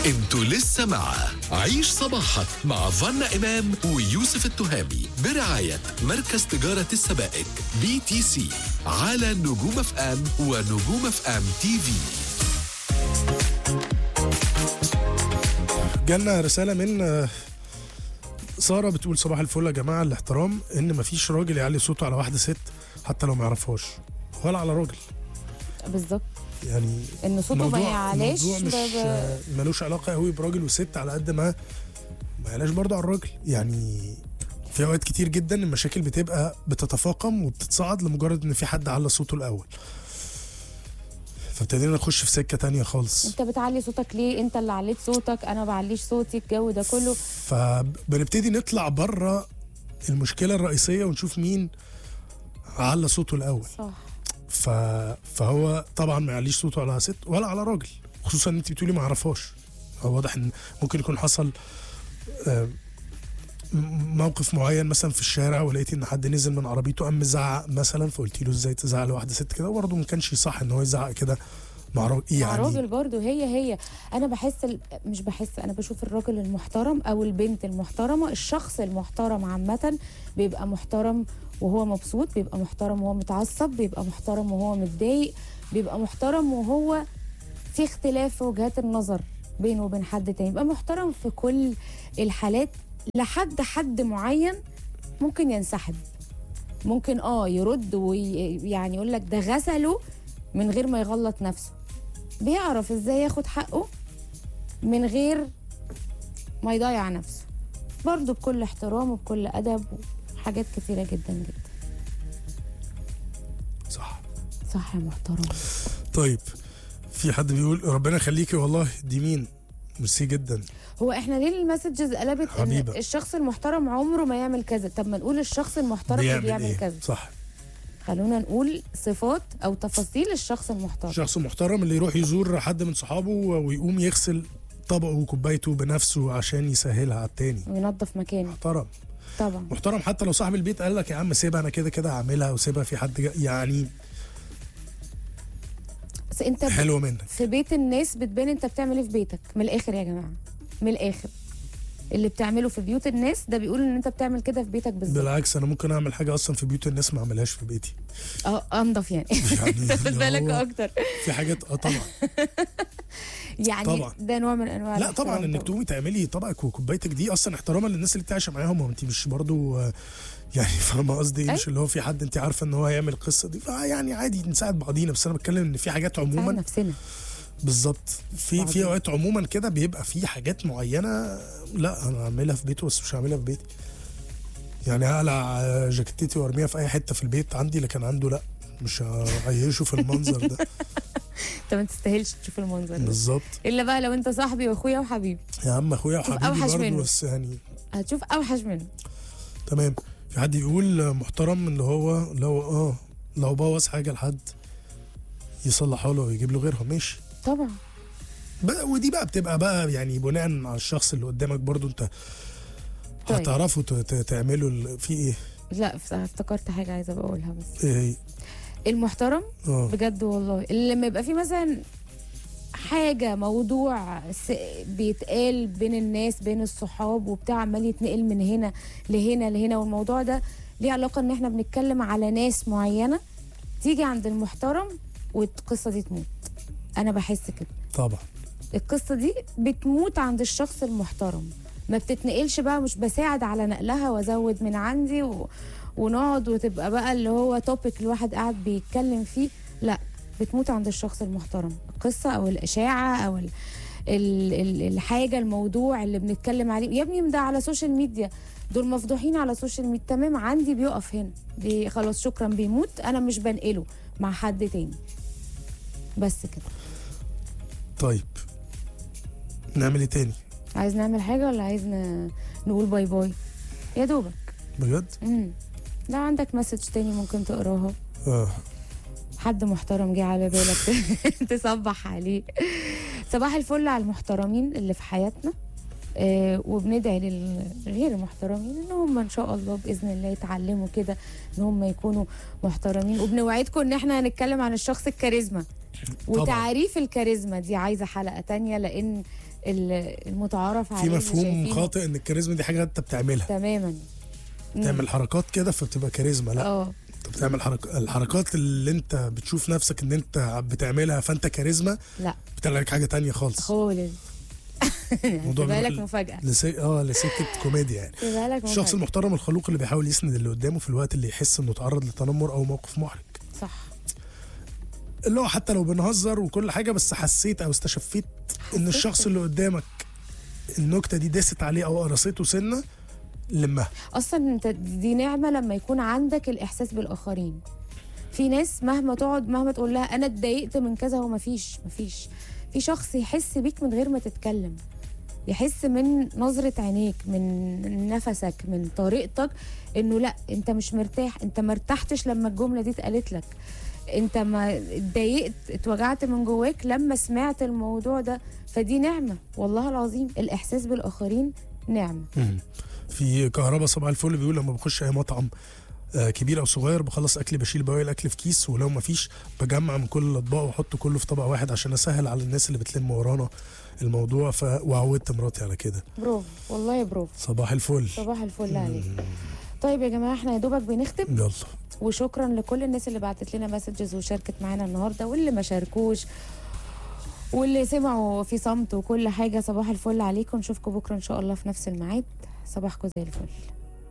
انتوا لسه مع عيش صباحك مع فنا إمام ويوسف التهامي برعاية مركز تجارة السبائك بي تي سي على نجوم اف ام ونجوم اف ام تي في جالنا رسالة من آه، سارة بتقول صباح الفل يا جماعة الاحترام إن مفيش راجل يعلي صوته على واحدة ست حتى لو ما يعرفهاش ولا على راجل بالظبط يعني ان صوته ما يعلاش الموضوع مش ب- ب- آه، ملوش علاقة قوي براجل وست على قد ما ما يعلاش برضه على الراجل يعني في اوقات كتير جدا المشاكل بتبقى بتتفاقم وبتتصاعد لمجرد ان في حد على صوته الاول فابتدينا نخش في سكة تانية خالص انت بتعلي صوتك ليه انت اللي عليت صوتك انا بعليش صوتي الجو ده كله فبنبتدي نطلع بره المشكله الرئيسيه ونشوف مين على صوته الاول صح ف... فهو طبعا ما يعليش صوته على ست ولا على راجل خصوصا ان انت بتقولي ما اعرفهاش هو واضح ان ممكن يكون حصل آه، م- موقف معين مثلا في الشارع ولقيتي ان حد نزل من عربيته قام مزعق مثلا فقلتي له ازاي تزعق لواحده ست كده وبرضه ما كانش صح ان هو يزعق كده مع راجل مع يعني راجل برضو هي هي انا بحس ال... مش بحس انا بشوف الراجل المحترم او البنت المحترمه الشخص المحترم عامه بيبقى محترم وهو مبسوط بيبقى محترم وهو متعصب بيبقى محترم وهو متضايق بيبقى محترم وهو في اختلاف في وجهات النظر بينه وبين حد تاني يبقى محترم في كل الحالات لحد حد معين ممكن ينسحب ممكن اه يرد ويعني يقول لك ده غسله من غير ما يغلط نفسه بيعرف ازاي ياخد حقه من غير ما يضيع نفسه برضه بكل احترام وبكل ادب وحاجات كتيره جدا جدا صح صح يا محترم طيب في حد بيقول ربنا يخليكي والله دي مين ميرسي جدا هو احنا ليه المسجز قلبت ان حبيبة. الشخص المحترم عمره ما يعمل كذا طب ما نقول الشخص المحترم اللي بيعمل بيعمل ايه كذا صح خلونا نقول صفات او تفاصيل الشخص المحترم شخص محترم اللي يروح يزور حد من صحابه ويقوم يغسل طبقه وكوبايته بنفسه عشان يسهلها على التاني وينظف مكانه محترم طبعا محترم حتى لو صاحب البيت قال لك يا عم سيبها انا كده كده هعملها وسيبها في حد جا يعني بس انت ب- حلوه منك في بيت الناس بتبان انت بتعمل ايه في بيتك من الاخر يا جماعه من الاخر اللي بتعمله في بيوت الناس ده بيقول ان انت بتعمل كده في بيتك بالظبط بالعكس انا ممكن اعمل حاجه اصلا في بيوت الناس ما اعملهاش في بيتي اه انضف يعني يعني تاخد اللي بالك هو اكتر في حاجات اه طبعا يعني طبعا. ده نوع من انواع لا طبعا الاحترام انك تقومي تعملي طبقك وكوبايتك دي اصلا احتراما للناس اللي انت عايشه معاهم ما انت مش برضو آه، يعني فاهمه قصدي ايه؟ مش أي. اللي هو في حد انت عارفه ان هو هيعمل القصه دي فيعني عادي نساعد بعضينا بس انا بتكلم ان في حاجات نساعد عموما نفسنا بالظبط في في بعضين. اوقات عموما كده بيبقى في حاجات معينه لا انا هعملها في بيته بس مش هعملها في بيتي يعني هقلع آه، جاكيتتي وارميها في اي حته في البيت عندي لكن عنده لا مش هعيشه في المنظر ده انت ما تستاهلش تشوف المنظر ده بالظبط الا بقى لو انت صاحبي واخويا وحبيبي يا عم اخويا شوف وحبيبي أوحش برضه منه. بس يعني هتشوف اوحش منه تمام في حد يقول محترم اللي هو لو اه لو بوظ حاجه لحد يصلحها له ويجيب له غيرها ماشي طبعا بقى ودي بقى بتبقى بقى يعني بناء على الشخص اللي قدامك برضو انت طيب. هتعرفوا ت- ت- تعملوا ال- في ايه لا افتكرت حاجه عايزه بقولها بس ايه هي المحترم اه بجد والله اللي لما يبقى في مثلا حاجه موضوع س- بيتقال بين الناس بين الصحاب وبتاع عمال يتنقل من هنا لهنا لهنا والموضوع ده ليه علاقه ان احنا بنتكلم على ناس معينه تيجي عند المحترم والقصه دي تموت انا بحس كده طبعا القصه دي بتموت عند الشخص المحترم ما بتتنقلش بقى مش بساعد على نقلها وازود من عندي و... ونقعد وتبقى بقى اللي هو توبيك الواحد قاعد بيتكلم فيه لا بتموت عند الشخص المحترم القصه او الاشاعه او ال... ال... ال... الحاجه الموضوع اللي بنتكلم عليه يا ابني ده على سوشيال ميديا دول مفضوحين على السوشيال ميديا تمام عندي بيقف هنا بي خلاص شكرا بيموت انا مش بنقله مع حد تاني بس كده طيب نعمل ايه تاني عايز نعمل حاجة ولا عايز ن... نقول باي باي يا دوبك بجد امم لو عندك مسج تاني ممكن تقراها اه حد محترم جه على بالك تصبح عليه صباح الفل على المحترمين اللي في حياتنا آه وبندعي للغير المحترمين ان هم ان شاء الله باذن الله يتعلموا كده ان هم يكونوا محترمين وبنوعدكم ان احنا هنتكلم عن الشخص الكاريزما طبعا وتعريف الكاريزما دي عايزه حلقه تانية لان ال- المتعارف في عليه اللي مفهوم شايفينه خاطئ ان الكاريزما دي حاجه انت بتعملها تماما مم. تعمل حركات كده فبتبقى كاريزما لا اه انت بتعمل حرك... الحركات اللي انت بتشوف نفسك ان انت بتعملها فانت كاريزما لا بتطلع لك حاجه تانية خالص خالص الموضوع تبقى لك بيروح مفاجاه لسي... اه لسكه كوميديا يعني تبقى لك الشخص مفاجاه المحترم الخلوق اللي بيحاول يسند اللي قدامه في الوقت اللي يحس انه اتعرض لتنمر او موقف محرج صح اللي هو حتى لو بنهزر وكل حاجه بس حسيت او استشفيت ان حسيت الشخص كده. اللي قدامك النكته دي داست عليه او قرصته سنه لمها اصلا انت دي نعمه لما يكون عندك الاحساس بالاخرين في ناس مهما تقعد مهما تقول لها انا اتضايقت من كذا هو مفيش مفيش في شخص يحس بيك من غير ما تتكلم يحس من نظرة عينيك من نفسك من طريقتك انه لا انت مش مرتاح انت ما ارتحتش لما الجملة دي اتقالت لك انت ما اتضايقت اتوجعت من جواك لما سمعت الموضوع ده فدي نعمة والله العظيم الاحساس بالاخرين نعمة في كهرباء صباح الفل بيقول لما بخش اي مطعم آه، كبير او صغير بخلص اكلي بشيل بواقي الاكل في كيس ولو ما فيش بجمع من كل الاطباق واحط كله في طبق واحد عشان اسهل على الناس اللي بتلم ورانا الموضوع ف وعودت مراتي على كده برافو والله برافو صباح الفل صباح الفل عليك طيب يا جماعه احنا يا دوبك بنختم يلا وشكرا لكل الناس اللي بعتت لنا مسجز وشاركت معانا النهارده واللي ما شاركوش واللي سمعوا في صمت وكل حاجه صباح الفل عليكم نشوفكم بكره ان شاء الله في نفس الميعاد صباحكم زي الفل